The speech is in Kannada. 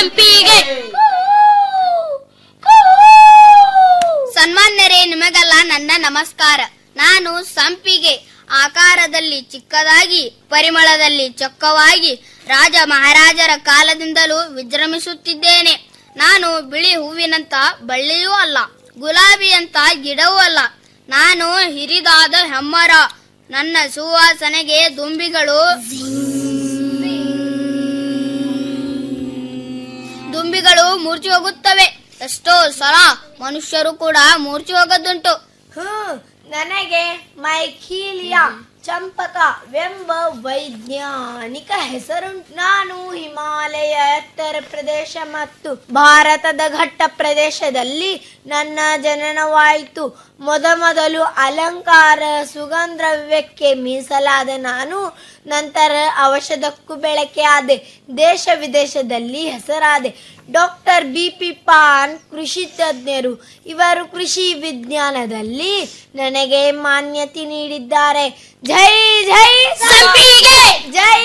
ಸಂಪಿಗೆ ಸನ್ಮಾನ್ಯರೇ ನಿಮಗೆಲ್ಲ ನನ್ನ ನಮಸ್ಕಾರ ನಾನು ಸಂಪಿಗೆ ಆಕಾರದಲ್ಲಿ ಚಿಕ್ಕದಾಗಿ ಪರಿಮಳದಲ್ಲಿ ಚೊಕ್ಕವಾಗಿ ರಾಜ ಮಹಾರಾಜರ ಕಾಲದಿಂದಲೂ ವಿಜೃಂಭಿಸುತ್ತಿದ್ದೇನೆ ನಾನು ಬಿಳಿ ಹೂವಿನಂತ ಬಳ್ಳಿಯೂ ಅಲ್ಲ ಗುಲಾಬಿಯಂತ ಗಿಡವೂ ಅಲ್ಲ ನಾನು ಹಿರಿದಾದ ಹೆಮ್ಮರ ನನ್ನ ಸುವಾಸನೆಗೆ ದುಂಬಿಗಳು ದುಂಬಿಗಳು ಮೂರ್ಛೆ ಹೋಗುತ್ತವೆ ಎಷ್ಟೋ ಸಲ ಮನುಷ್ಯರು ಕೂಡ ಮೂರ್ಛೆ ಹೋಗೋದುಂಟು ಹ್ಮ್ ನನಗೆ ಮೈಖೀಲಿಯಾ ಚಂಪಕವೆಂಬ ವೈಜ್ಞಾನಿಕ ಹೆಸರುಂಟು ನಾನು ಹಿಮಾಲಯ ಎತ್ತರ ಪ್ರದೇಶ ಮತ್ತು ಭಾರತದ ಘಟ್ಟ ಪ್ರದೇಶದಲ್ಲಿ ನನ್ನ ಜನನವಾಯಿತು ಮೊದಮೊದಲು ಅಲಂಕಾರ ಸುಗಂಧವ್ಯಕ್ಕೆ ಮೀಸಲಾದ ನಾನು ನಂತರ ಔಷಧಕ್ಕೂ ಬೆಳಕೆ ಆದೆ ದೇಶ ವಿದೇಶದಲ್ಲಿ ಹೆಸರಾದೆ ಡಾಕ್ಟರ್ ಬಿ ಪಿ ಪಾನ್ ಕೃಷಿ ತಜ್ಞರು ಇವರು ಕೃಷಿ ವಿಜ್ಞಾನದಲ್ಲಿ ನನಗೆ ಮಾನ್ಯತೆ ನೀಡಿದ್ದಾರೆ ಜೈ ಜೈ ಸಂಪಿಗೆ ಜೈ